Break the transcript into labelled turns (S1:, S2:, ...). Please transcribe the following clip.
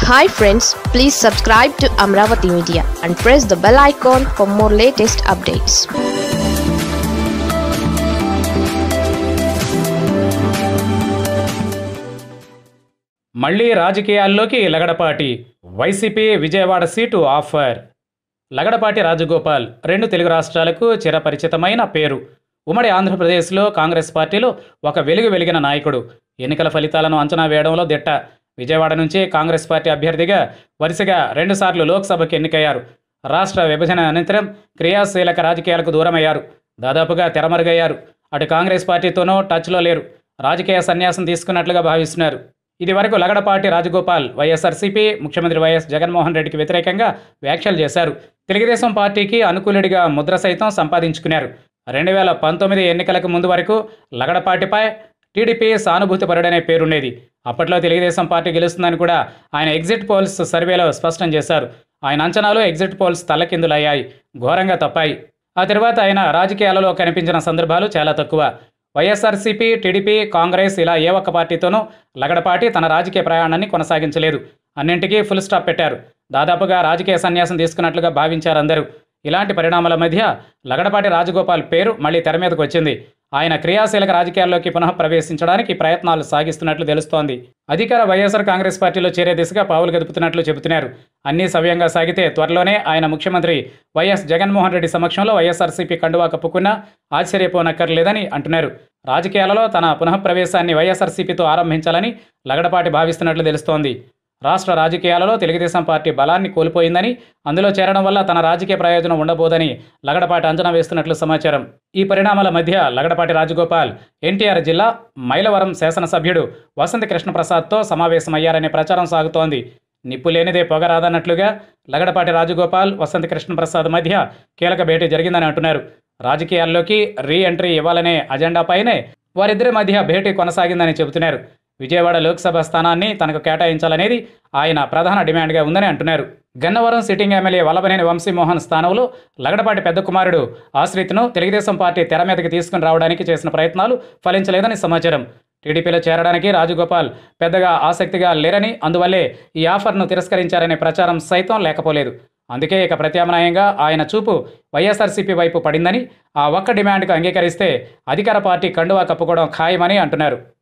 S1: hi friends please subscribe to Amaravati media and press the bell icon for more latest updates
S2: మళ్లీ రాజకీయాల్లోకి Lagadapati YCP Vijayawada seat offer Lagadapati Rajagopal రెండు తెలుగు రాష్ట్రాలకు చిరపరిచితమైన పేరు ఉమ్మడి ఆంధ్రప్రదేశ్లో కాంగ్రెస్ పార్టీలో ఒక వెలుగు వెలిగిన నాయకుడు ఎన్నికల ఫలితాలను అంచనా వేయడంలో దిట్ట విజయవాడ నుంచి కాంగ్రెస్ పార్టీ అభ్యర్థిగా వరుసగా రెండుసార్లు లోక్సభకు ఎన్నికయ్యారు రాష్ట్ర విభజన అనంతరం క్రియాశీలక రాజకీయాలకు దూరమయ్యారు దాదాపుగా తెరమరుగయ్యారు అటు కాంగ్రెస్ పార్టీతోనూ టచ్లో లేరు రాజకీయ సన్యాసం తీసుకున్నట్లుగా భావిస్తున్నారు ఇది వరకు లగడపాటి రాజగోపాల్ వైఎస్ఆర్సీపీ ముఖ్యమంత్రి వైఎస్ జగన్మోహన్ రెడ్డికి వ్యతిరేకంగా వ్యాఖ్యలు చేశారు తెలుగుదేశం పార్టీకి అనుకూలుడిగా ముద్ర సైతం సంపాదించుకున్నారు రెండు వేల పంతొమ్మిది ఎన్నికలకు ముందు వరకు లగడపాటిపై టీడీపీ సానుభూతిపరుడనే పేరుండేది అప్పట్లో తెలుగుదేశం పార్టీ గెలుస్తుందని కూడా ఆయన ఎగ్జిట్ పోల్స్ సర్వేలో స్పష్టం చేశారు ఆయన అంచనాలు ఎగ్జిట్ పోల్స్ తల్లకిందులయ్యాయి ఘోరంగా తప్పాయి ఆ తర్వాత ఆయన రాజకీయాలలో కనిపించిన సందర్భాలు చాలా తక్కువ వైఎస్ఆర్సీపీ టీడీపీ కాంగ్రెస్ ఇలా ఏ ఒక్క పార్టీతోనూ లగడపాటి తన రాజకీయ ప్రయాణాన్ని కొనసాగించలేదు అన్నింటికీ ఫుల్ స్టాప్ పెట్టారు దాదాపుగా రాజకీయ సన్యాసం తీసుకున్నట్లుగా భావించారు అందరూ ఇలాంటి పరిణామాల మధ్య లగడపాటి రాజగోపాల్ పేరు మళ్ళీ తెర మీదకు వచ్చింది ఆయన క్రియాశీలక రాజకీయాల్లోకి పునః ప్రవేశించడానికి ప్రయత్నాలు సాగిస్తున్నట్లు తెలుస్తోంది అధికార వైఎస్ఆర్ కాంగ్రెస్ పార్టీలో చేరే దిశగా పావులు గదుపుతున్నట్లు చెబుతున్నారు అన్నీ సవ్యంగా సాగితే త్వరలోనే ఆయన ముఖ్యమంత్రి వైఎస్ జగన్మోహన్ రెడ్డి సమక్షంలో వైఎస్ఆర్సీపీ కండువా కప్పుకున్నా ఆశ్చర్యపోనక్కర్లేదని అంటున్నారు రాజకీయాలలో తన పునఃప్రవేశాన్ని వైఎస్ఆర్సీపీతో ఆరంభించాలని లగడపాటి భావిస్తున్నట్లు తెలుస్తోంది రాష్ట్ర రాజకీయాలలో తెలుగుదేశం పార్టీ బలాన్ని కోల్పోయిందని అందులో చేరడం వల్ల తన రాజకీయ ప్రయోజనం ఉండబోదని లగడపాటి అంచనా వేస్తున్నట్లు సమాచారం ఈ పరిణామాల మధ్య లగడపాటి రాజగోపాల్ ఎన్టీఆర్ జిల్లా మైలవరం శాసనసభ్యుడు వసంత కృష్ణప్రసాద్తో సమావేశమయ్యారనే ప్రచారం సాగుతోంది నిప్పు లేనిదే పొగ రాదన్నట్లుగా లగడపాటి రాజగోపాల్ వసంత కృష్ణప్రసాద్ మధ్య కీలక భేటీ జరిగిందని అంటున్నారు రాజకీయాల్లోకి రీ ఎంట్రీ ఇవ్వాలనే అజెండాపైనే వారిద్దరి మధ్య భేటీ కొనసాగిందని చెబుతున్నారు విజయవాడ లోక్సభ స్థానాన్ని తనకు కేటాయించాలనేది ఆయన ప్రధాన డిమాండ్గా ఉందని అంటున్నారు గన్నవరం సిట్టింగ్ ఎమ్మెల్యే వల్లభనేని వంశీమోహన్ స్థానంలో లగడపాటి పెద్ద కుమారుడు ఆశ్రిత్ను తెలుగుదేశం పార్టీ తెర మీదకి తీసుకుని రావడానికి చేసిన ప్రయత్నాలు ఫలించలేదని సమాచారం టీడీపీలో చేరడానికి రాజగోపాల్ పెద్దగా ఆసక్తిగా లేరని అందువల్లే ఈ ఆఫర్ను తిరస్కరించారనే ప్రచారం సైతం లేకపోలేదు అందుకే ఇక ప్రత్యామ్నాయంగా ఆయన చూపు వైఎస్ఆర్సీపీ వైపు పడిందని ఆ ఒక్క డిమాండ్కు అంగీకరిస్తే అధికార పార్టీ కండువా కప్పుకోవడం ఖాయమని అంటున్నారు